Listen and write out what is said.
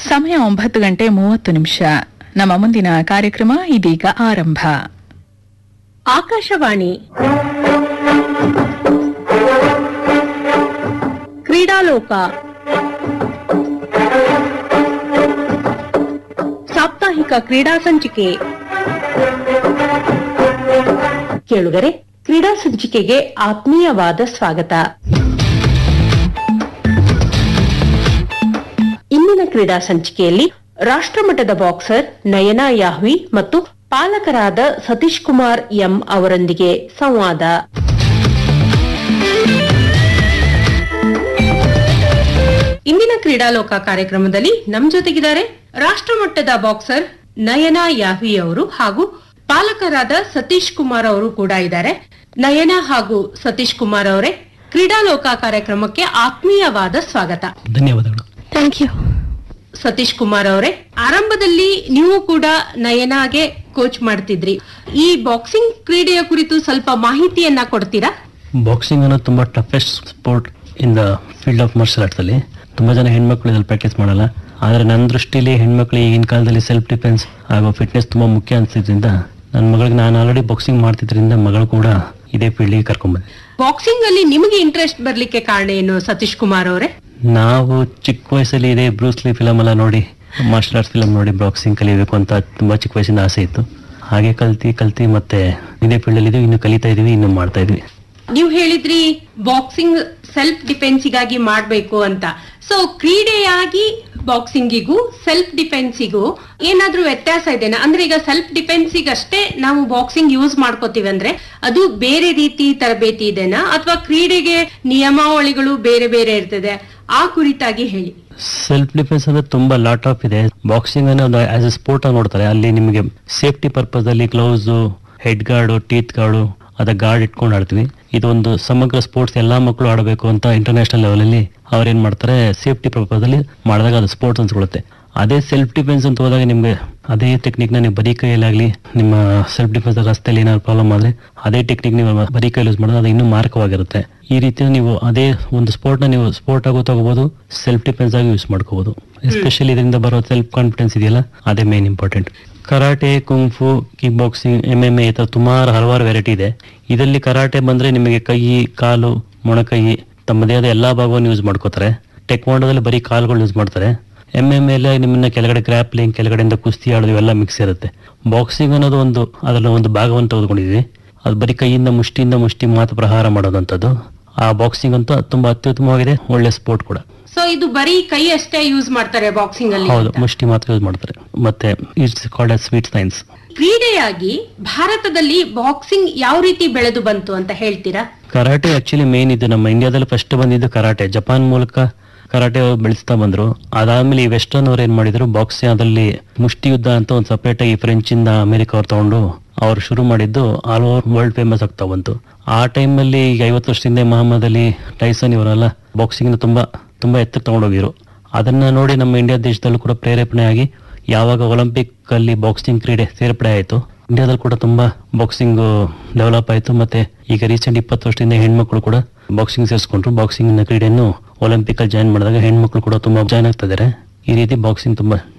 ಸಮಯ ಒಂಬತ್ತು ಗಂಟೆ ಮೂವತ್ತು ನಿಮಿಷ ನಮ್ಮ ಮುಂದಿನ ಕಾರ್ಯಕ್ರಮ ಇದೀಗ ಆರಂಭ ಆಕಾಶವಾಣಿ ಕ್ರೀಡಾಲೋಕ ಸಾಪ್ತಾಹಿಕ ಕ್ರೀಡಾ ಸಂಚಿಕೆ ಕೇಳುಗರೆ ಕ್ರೀಡಾ ಸಂಚಿಕೆಗೆ ಆತ್ಮೀಯವಾದ ಸ್ವಾಗತ ಇಂದಿನ ಕ್ರೀಡಾ ಸಂಚಿಕೆಯಲ್ಲಿ ರಾಷ್ಟ್ರಮಟ್ಟದ ಬಾಕ್ಸರ್ ನಯನಾ ಯಾಹ್ವಿ ಮತ್ತು ಪಾಲಕರಾದ ಸತೀಶ್ ಕುಮಾರ್ ಎಂ ಅವರೊಂದಿಗೆ ಸಂವಾದ ಇಂದಿನ ಕ್ರೀಡಾಲೋಕ ಕಾರ್ಯಕ್ರಮದಲ್ಲಿ ನಮ್ ಜೊತೆಗಿದ್ದಾರೆ ರಾಷ್ಟ್ರಮಟ್ಟದ ಬಾಕ್ಸರ್ ನಯನಾ ಯಾಹ್ವಿ ಅವರು ಹಾಗೂ ಪಾಲಕರಾದ ಸತೀಶ್ ಕುಮಾರ್ ಅವರು ಕೂಡ ಇದ್ದಾರೆ ನಯನಾ ಹಾಗೂ ಸತೀಶ್ ಕುಮಾರ್ ಅವರೇ ಕ್ರೀಡಾಲೋಕ ಕಾರ್ಯಕ್ರಮಕ್ಕೆ ಆತ್ಮೀಯವಾದ ಸ್ವಾಗತ ಧನ್ಯವಾದಗಳು ಥ್ಯಾಂಕ್ ಯು ಸತೀಶ್ ಕುಮಾರ್ ಅವರೇ ಆರಂಭದಲ್ಲಿ ನೀವು ಕೂಡ ನಯನಾಗೆ ಕೋಚ್ ಮಾಡ್ತಿದ್ರಿ ಈ ಬಾಕ್ಸಿಂಗ್ ಕ್ರೀಡೆಯ ಕುರಿತು ಸ್ವಲ್ಪ ಮಾಹಿತಿಯನ್ನ ಕೊಡ್ತೀರಾ ಬಾಕ್ಸಿಂಗ್ ಅನ್ನೋದು ತುಂಬಾ toughest sport in the field of martial arts ಅಲ್ಲಿ ತುಂಬಾ ಜನ ಹೆಣ್ಮಕ್ಳು ಇದ್ರಲ್ಲಿ ಪ್ರಾಕ್ಟೀಸ್ ಮಾಡಲ್ಲ ಆದ್ರೆ ನನ್ನ ದೃಷ್ಟಿಲಿ ಹೆಣ್ಮಕ್ಳು ಈಗಿನ ಕಾಲದಲ್ಲಿ ಸೆಲ್ಫ್ ಡಿಫೆನ್ಸ್ ಹಾಗೂ ಫಿಟ್ನೆಸ್ ತುಂಬಾ ಮುಖ್ಯ ಅನ್ಸಿದ್ರಿಂದ ನನ್ನ ಮಗಳಿಗೆ ನಾನು ಆಲ್ರೆಡಿ ಬಾಕ್ಸಿಂಗ್ ಮಾಡ್ತಿದ್ರಿಂದ ಮಗಳು ಕೂಡ ಇದೇ ಫೀಲ್ಡ್ಗೆ ಕರ್ಕೊಂಡ್ಬಂದೆ ಬಾಕ್ಸಿಂಗ್ ಅಲ್ಲಿ ನಿಮಗೆ ಇಂಟ್ರೆಸ್ಟ್ ಬರ್ಲಿಕ್ಕೆ ಕಾರಣ ಏನು ಸತೀಶ್ ಕುಮಾರ್ ಅವರೇ ನಾವು ಚಿಕ್ಕ ವಯಸ್ಸಲ್ಲಿ ಇದೇ ಬ್ರೂಸ್ಲಿ ಫಿಲಮ್ ಎಲ್ಲ ನೋಡಿ ಮಾರ್ಷಲ್ ಆರ್ಟ್ಸ್ ಫಿಲಮ್ ನೋಡಿ ಬಾಕ್ಸಿಂಗ್ ಕಲಿಬೇಕು ಅಂತ ತುಂಬಾ ಚಿಕ್ಕ ವಯಸ್ಸಿಂದ ಆಸೆ ಇತ್ತು ಹಾಗೆ ಕಲ್ತಿ ಕಲ್ತಿ ಮತ್ತೆ ಇದೇ ಫೀಲ್ಡ್ ಅಲ್ಲಿ ಇದೀವಿ ಇನ್ನು ಕಲಿತಾ ಇದೀವಿ ಇನ್ನು ಮಾಡ್ತಾ ಇದೀವಿ ನೀವು ಹೇಳಿದ್ರಿ ಬಾಕ್ಸಿಂಗ್ ಸೆಲ್ಫ್ ಡಿಫೆನ್ಸಿಗಾಗಿ ಮಾಡ್ಬೇಕು ಅಂತ ಸೊ ಕ್ರೀಡೆಯಾಗಿ ಬಾಕ್ಸಿಂಗಿಗೂ ಸೆಲ್ಫ್ ಡಿಫೆನ್ಸಿಗೂ ಏನಾದ್ರೂ ವ್ಯತ್ಯಾಸ ಇದೆನಾ ಅಂದ್ರೆ ಈಗ ಸೆಲ್ಫ್ ಡಿಫೆನ್ಸಿಗೆ ಅಷ್ಟೇ ನಾವು ಬಾಕ್ಸಿಂಗ್ ಯೂಸ್ ಮಾಡ್ಕೋತೀವಿ ಅಂದ್ರೆ ಅದು ಬೇರೆ ರೀತಿ ತರಬೇತಿ ಇದೆನಾ ಅಥವಾ ಕ್ರೀಡೆಗೆ ನಿಯಮಾವಳಿಗಳು ಬೇರೆ ಬೇರೆ ಇರ್ತದೆ ಆ ಕುರಿತಾಗಿ ಹೇಳಿ ಸೆಲ್ಫ್ ಡಿಫೆನ್ಸ್ ಅಂದ್ರೆ ತುಂಬಾ ಲಾಟ್ ಆಫ್ ಇದೆ ಬಾಕ್ಸಿಂಗ್ ಅನ್ನ ಒಂದು ಆಸ್ ಎ ಸ್ಪೋರ್ಟ್ ಆಗಿ ನೋಡ್ತಾರೆ ಅಲ್ಲಿ ನಿಮಗೆ ಸೇಫ್ಟಿ ಪರ್ಪಸ್ ಅಲ್ಲಿ gloves head guard teeth guard ಅದ ಗಾರ್ಡ್ ಇಟ್ಕೊಂಡು ಆಡ್ತೀವಿ ಇದೊಂದು ಸಮಗ್ರ ಸ್ಪೋರ್ಟ್ಸ್ ಎಲ್ಲಾ ಮಕ್ಕಳು ಆಡಬೇಕು ಅಂತ ಇಂಟರ್ನ್ಯಾಷನಲ್ ಲೆವೆಲ್ ಅಲ್ಲಿ ಅವ್ರೇನ್ ಮಾಡ್ತಾರೆ ಸೇಫ್ಟಿ ಪರ್ಪಸ್ ಅಲ್ಲಿ ಮಾಡಿದಾಗ ಅದು ಸ್ಪೋರ್ಟ್ಸ್ ಅನ್ಸ್ಕೊಳ್ಳುತ್ತೆ ಅದೇ ಸೆಲ್ಫ್ ಡಿಫೆನ್ಸ್ ಅಂತ ಹೋದಾಗ ನಿಮ್ಗೆ ಅದೇ ಟೆಕ್ನಿಕ್ ನ ನೀವು ಬರೀ ಕೈಯಲ್ಲಾಗ್ಲಿ ನಿಮ್ಮ ಸೆಲ್ಫ್ ಡಿಫೆನ್ಸ್ ರಸ್ತೆಯಲ್ಲಿ ಏನಾದ್ರು ಪ್ರಾಬ್ಲಮ್ ಆದ್ರೆ ಅದೇ ಟೆಕ್ನಿಕ್ ನೀವು ಬರೀ ಕೈಯಲ್ಲಿ ಯೂಸ್ ಮಾಡೋದು ಅದು ಇನ್ನೂ ಮಾರ್ಕವಾಗಿರುತ್ತೆ ಈ ರೀತಿ ನೀವು ಅದೇ ಒಂದು ಸ್ಪೋರ್ಟ್ ನ ನೀವು ಸ್ಪೋರ್ಟ್ ಆಗೋ ತಗೋಬಹುದು ಸೆಲ್ಫ್ ಡಿಫೆನ್ಸ್ ಆಗಿ ಯೂಸ್ ಮಾಡ್ಕೋಬಹುದು ಎಸ್ಪೆಷಲಿ ಇದರಿಂದ ಬರೋ ಸೆಲ್ಫ್ ಕಾನ್ಫಿಡೆನ್ಸ್ ಇದೆಯಲ್ಲ ಅದೇ main important karate kung fu kick boxing M M A ಸುಮಾರು ಹಲವಾರು ವೆರೈಟಿ ಇದೆ ಇದರಲ್ಲಿ ಕರಾಟೆ ಬಂದ್ರೆ ನಿಮಗೆ ಕೈ ಕಾಲು ಮೊಣಕೈ ತಮ್ಮದೇ ಆದ ಎಲ್ಲಾ ಭಾಗವನ್ನು ಯೂಸ್ ಮಾಡ್ಕೋತಾರೆ ಟೆಕ್ವಾಂಡೋದಲ್ಲಿ ಬರೀ ಕಾಲುಗಳು ಯೂಸ್ ಮಾಡ್ತಾರೆ ಎಂ ಎಂ ಎಲ್ ನಿಮ್ಮನ್ನ ಕೆಳಗಡೆ ಗ್ರಾಪ್ಲಿಂಗ್ ಕೆಳಗಡೆಯಿಂದ ಕುಸ್ತಿ ಆಡೋದು ಇವೆಲ್ಲ ಮಿಕ್ಸ್ ಇರುತ್ತೆ ಬಾಕ್ಸಿಂಗ್ ಅನ್ನೋದು ಒಂದು ಅದರ ಒಂದು ಭಾಗವನ್ನು ತೆಗೆದುಕೊಂಡಿದ್ವಿ ಅದು ಬರೀ ಕೈಯಿಂದ ಮುಷ್ಟಿಯಿಂದ ಮುಷ್ಟಿ ಮಾತ್ರ ಪ್ರಹಾರ ಮಾಡೋದಂಥದ್ದು ಆ ಬಾಕ್ಸಿಂಗ್ ಅಂತೂ ತುಂಬಾ ಅತ್ಯುತ್ತಮವಾಗಿದೆ ಒಳ್ಳೆ ಸ್ಪೋರ್ಟ್ ಕೂಡ ಸೊ ಇದು ಬರೀ ಕೈ ಅಷ್ಟೇ ಯೂಸ್ ಮಾಡ್ತಾರೆ ಬಾಕ್ಸಿಂಗ್ ಅಲ್ಲಿ ಹೌದು ಅಂತ. ಮುಷ್ಟಿ ಮಾತ್ರ ಯೂಸ್ ಮಾಡ್ತಾರೆ ಮತ್ತೆ it's called as sweet science ಕ್ರೀಡೆಯಾಗಿ ಭಾರತದಲ್ಲಿ ಬಾಕ್ಸಿಂಗ್ ಯಾವ ರೀತಿ ಬೆಳೆದು ಬಂತು ಅಂತ ಹೇಳ್ತೀರಾ ಕರಾಟೆ ಆಕ್ಚುಲಿ ಮೇನ್ ಇದು ನಮ್ಮ ಇಂಡಿಯಾದಲ್ಲಿ ಫಸ್ಟ್ ಬಂದಿದ್ದು ಕರಾಟೆ ಜಪಾನ್ ಮೂಲಕ ಕರಾಟೆ ಬೆಳೆಸ್ತಾ ಬಂದ್ರು ಅದಾದ್ಮೇಲೆ ಈ ವೆಸ್ಟರ್ನ್ ಅವ್ರು ಏನ್ ಮಾಡಿದ್ರು ಬಾಕ್ಸಿಂಗ್ ಅದ್ರಲ್ಲಿ ಮುಷ್ಟಿ ಯುದ್ಧ ಅಂತ ಒಂದು ಸಪರೇಟ್ ಆಗಿ ಫ್ರೆಂಚ್ ಇಂದ ಅಮೆರಿಕ ಅವ್ರು ತಗೊಂಡು ಅವ್ರು ಶುರು ಮಾಡಿದ್ದು ಆಲ್ ಓವರ್ ವರ್ಲ್ಡ್ ಫೇಮಸ್ ಆಗ್ತಾ ಬಂತು ಆ ಟೈಮಲ್ಲಿ ಈಗ ಐವತ್ತು ವರ್ಷದಿಂದ ಮಹಮ್ಮದ್ ಅಲಿ ಟೈಸನ್ ಇವರೆಲ್ಲ ಬಾಕ್ಸಿಂಗ್ ತುಂಬಾ ತುಂಬಾ ಎತ್ತಕ್ಕೆ ತಗೊಂಡೋಗಿರು ಅದನ್ನ ನೋಡಿ ನಮ್ಮ ಇಂಡಿಯಾ ದೇಶದಲ್ಲೂ ಕೂಡ ಪ್ರೇರೇಪಣೆ ಆಗಿ ಯಾವಾಗ ಒಲಿಂಪಿಕ್ ಅಲ್ಲಿ ಬಾಕ್ಸಿಂಗ್ ಕ್ರೀಡೆ ಸೇರ್ಪಡೆ ಆಯಿತು ಇಂಡಿಯಾದಲ್ಲಿ ಕೂಡ ತುಂಬಾ ಬಾಕ್ಸಿಂಗ್ ಡೆವಲಪ್ ಆಯಿತು ಮತ್ತೆ ಈಗ ರೀಸೆಂಟ್ ಇಪ್ಪತ್ತು ವರ್ಷದಿಂದ ಹೆಣ್ಮಕ್ಳು ಕೂಡ ಬಾಕ್ಸಿಂಗ್ ಸೇರಿಸ್ಕೊಂಡ್ರು ಬಾಕ್ಸಿಂಗ್ ಕ್ರೀಡೆಯನ್ನು ಒಲಿಂಪಿಕ್ ಅಲ್ಲಿ ಜಾಯಿನ್ ಮಾಡಿದಾಗ ಹೆಣ್ಮಕ್ಳು ಕೂಡ ತುಂಬಾ ಜಾಯ್ನ್ ಆಗ್ತಾ ಇದಾರೆ ಈ ರೀತಿ ಬಾಕ್ಸಿಂಗ್ ತುಂಬಾ